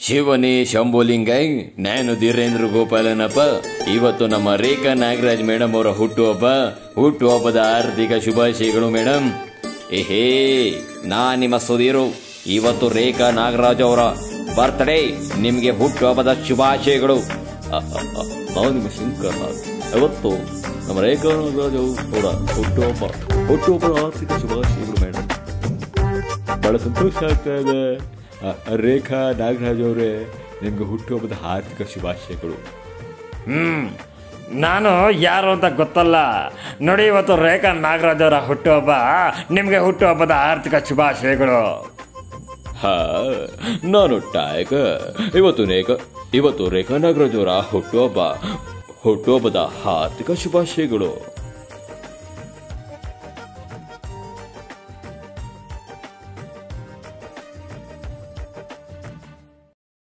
ಶಿವನೇ ಶಂಭುಲಿಂಗೈ ನಾನು ಧೀರೇಂದ್ರ ಗೋಪಾಲನಪ್ಪ ಇವತ್ತು ನಮ್ಮ ರೇಖಾ ನಾಗರಾಜ್ ಮೇಡಮ್ ಅವರ ಹುಟ್ಟುಹಬ್ಬ ಹುಟ್ಟುಹಬ್ಬದ ಆರ್ಥಿಕ ಶುಭಾಶಯಗಳು ಮೇಡಮ್ ಏಹೇ ನಾ ನಿಮ್ಮ ಸುಧೀರು ಇವತ್ತು ರೇಖಾ ನಾಗರಾಜ್ ಅವರ ಬರ್ತ್ಡೇ ನಿಮಗೆ ಹುಟ್ಟುಹಬ್ಬದ ಶುಭಾಶಯಗಳು ಅ, ಅ, ಅ, ನಾವು ನಿಮ್ಮ ಶಂಕರ್ ನಾಗ್. ಇವತ್ತು ನಮ್ಮ ರೇಖಾ ನಾಗರಾಜ್ ಅವರ ಹುಟ್ಟುಹಬ್ಬ ಹುಟ್ಟುಹಬ್ಬದ ಆರ್ಥಿಕ ಶುಭಾಶಯಗಳು ಮೇಡಮ್ ಬಹಳ ಸಂತೋಷ ಆಗ್ತಾ ಇದೆ ಆ, ರೇಖಾ ನಾಗರಾಜ್ ಅವರೇ ನಿಮ್ಗೆ ಹುಟ್ಟುಹಬ್ಬದ ಆರ್ಥಿಕ ಶುಭಾಶಯಗಳು ಹ್ಮ್ ನಾನು ಯಾರು ಅಂತ ಗೊತ್ತಲ್ಲ ನೋಡಿ ಇವತ್ತು ರೇಖಾ ನಾಗರಾಜ್ ಅವರ ಹುಟ್ಟುಹಬ್ಬ ನಿಮಗೆ ಹುಟ್ಟುಹಬ್ಬದ ಆರ್ಥಿಕ ಶುಭಾಶಯಗಳು ಹಾ ನಾನು ಟೈಗರ್ ಇವತ್ತು ರೇಖಾ ಇವತ್ತು ರೇಖಾ ನಾಗರಾಜ್ ಅವರ ಹುಟ್ಟುಹಬ್ಬ ಹುಟ್ಟುಹಬ್ಬದ ಆರ್ಥಿಕ ಶುಭಾಶಯಗಳು